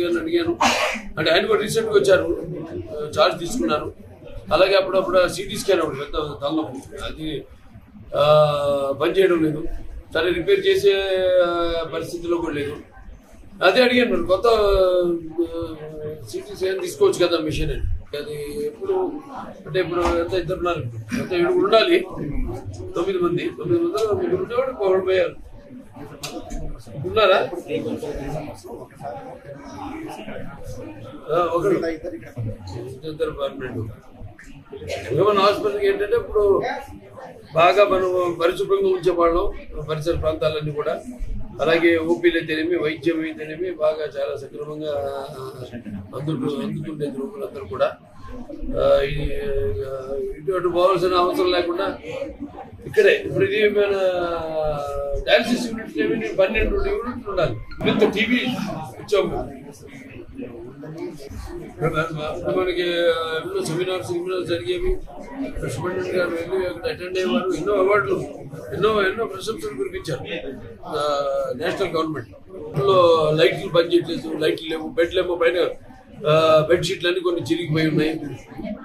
గారిని అడిగాను అంటే ఆయన కూడా రీసెంట్గా వచ్చారు చార్జ్ తీసుకున్నారు అలాగే అప్పుడప్పుడు సిటీ స్కాన్ ఒకటి పెద్ద తలనొప్పి అది ఆ, పనిచేయడం లేదు సరే రిపేర్ చేసే ఆ, పరిస్థితిలో కూడా లేదు అదే అడిగాను మరి కొత్త సిటీ స్కాన్ తీసుకోవచ్చు కదా మిషన్ అని అది ఎప్పుడు అంటే ఇప్పుడు ఎంత ఇద్దరు ఉన్నారు ఇప్పుడు ఎంత ఏడుగురు ఉండాలి తొమ్మిది మంది తొమ్మిది మందిలో ముగ్గురు ఉండేవాడు ఒకడు పోయారు ఉన్నారా ఆ, ఒకడు ఇద్దరు పర్మనెంట్ ఏమన్నా హాస్పిటల్కి ఏంటంటే ఇప్పుడు బాగా మనం పరిశుభ్రంగా ఉంచేవాళ్ళం పరిసర ప్రాంతాలన్నీ కూడా అలాగే ఓపీలు అయితేనేమి వైద్యం అయితేనేమి బాగా చాలా సక్రమంగా అందుకు అందుతుండేది రోగులందరూ కూడా ఆ, ఈ, ఆ, ఇటువంటి పోవాల్సిన అవసరం లేకుండా ఇక్కడే ఇప్పుడు ఇది మన డయాలసిస్ యూనిట్ ఏమి పన్నెండు యూనిట్లు ఉండాలి ఇంత టీవీ ఇచ్చాము మనకి ఎన్నో సెమినార్స్ సెమినార్స్ జరిగేవి సూపరింటెండెంట్ గారు వెళ్ళి అక్కడ అటెండ్ అయ్యేవారు ఎన్నో అవార్డులు ఎన్నో ఎన్నో ప్రశంసలు కురిపించారు ఆ, నేషనల్ గవర్నమెంట్ లో లైట్లు పనిచేయట్లేదు లైట్లు లేవు బెడ్లు ఏమో పైన ఆ, బెడ్షీట్లు అన్ని కొన్ని చిరిగిపోయి ఉన్నాయి